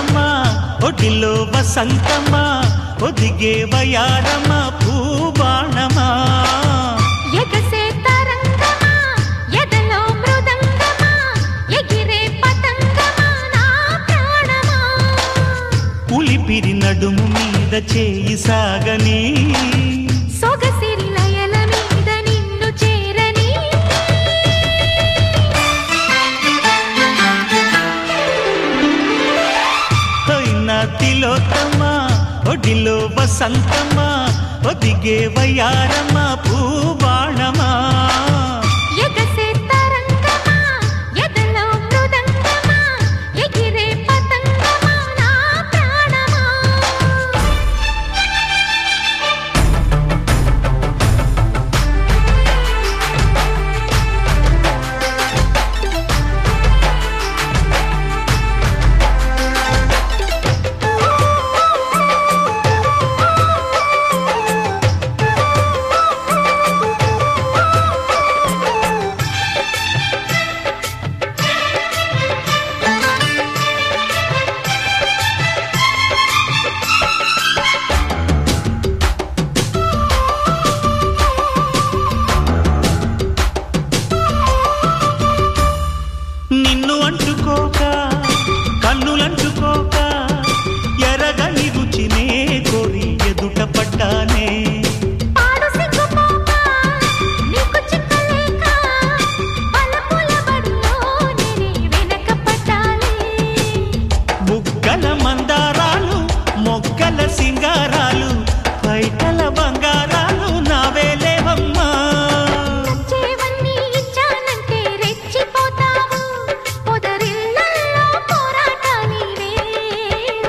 వయ్యారమా ఒడిలో వసంతమా ఒదిగే వయారమా పూబాణమా ఎగసే తరంగమా ఎదలో మృదంగమా ఎగిరే పతంగమా నా ప్రాణమా ఉలిపిరి నడుము మీద చేయి సాగని సొగసిరి లయల మీద నిన్ను చేరని అయినా తిలోత్తమా ఒడిలో వసంతమా ఒదిగే వయారమా పూబాణమా ఎగసే తరంగమా ఎదలో మృదంగమా ఎగిరే పతంగమా నా ప్రాణమా నిన్ను అంటుకోక కన్నులంటుకోక ఎరగని రుచినే కోరి ఎదుట పడ్డానే పాడు సిగ్గుపోక నీకు చిక్కలేక బలపుల బడిలో నేనే వెనక పట్టాలి బుగ్గల మందారాలు మొగ్గల సింగారాలు బయటల బంగారాలు నావేలేవమ్మా చేవన్నీ ఇచ్చానంటే రెచ్చిపోతావు పొదరిళ్ళల్లో పోరాటాని వేళ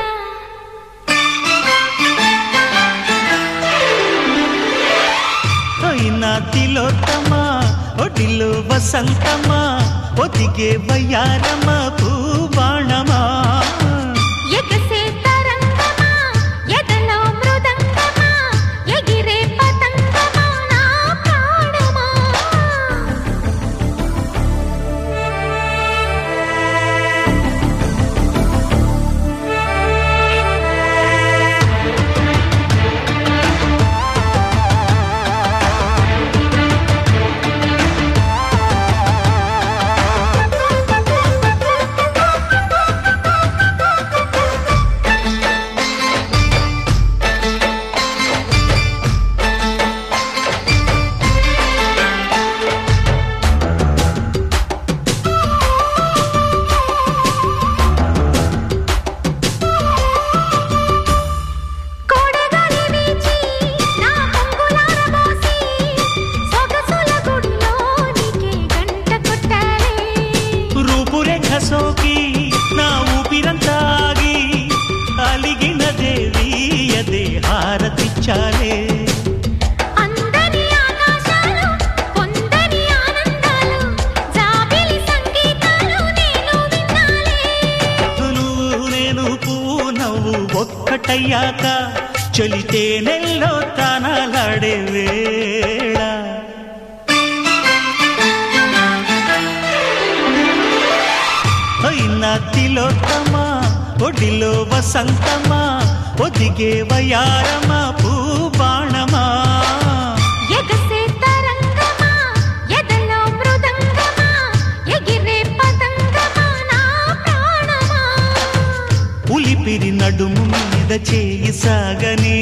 అయినా తిలోత్తమా ఒడిలో వసంతమా ఒదిగే వయ్యారమా పూబాణమా ఎగసే తరంగమా ఎదలో మృదంగమా ఎగిరే పతంగమా నా ప్రాణమా కోడగాలి వీచి నా పొంగులారబోసి సొగసుల గుడిలో నీకే గంట కొట్టాలే రూపురేఖ సోకి నా ఊపిరంతాగి అలిగిన దేవి అదే హారతిచ్చాలే అందని ఆకాశాలు పొందని ఆనందాలు జాబిలి సంగీతాలు నేను విన్నాలే నువ్వు నేను పువ్వు నవ్వు ఒక్కటయ్యాక చలితే నెల్లో తానాలాడే వేళ అయినా తిలోత్తమా ఒడిలో వసంతమా ఒదిగే వయారమా పూబాణమా ఎగసే తరంగమా ఎదలో మృదంగమా ఎగిరే పతంగమా నా ప్రాణమా ఉలిపిరి నడుము మీద చేయి సాగని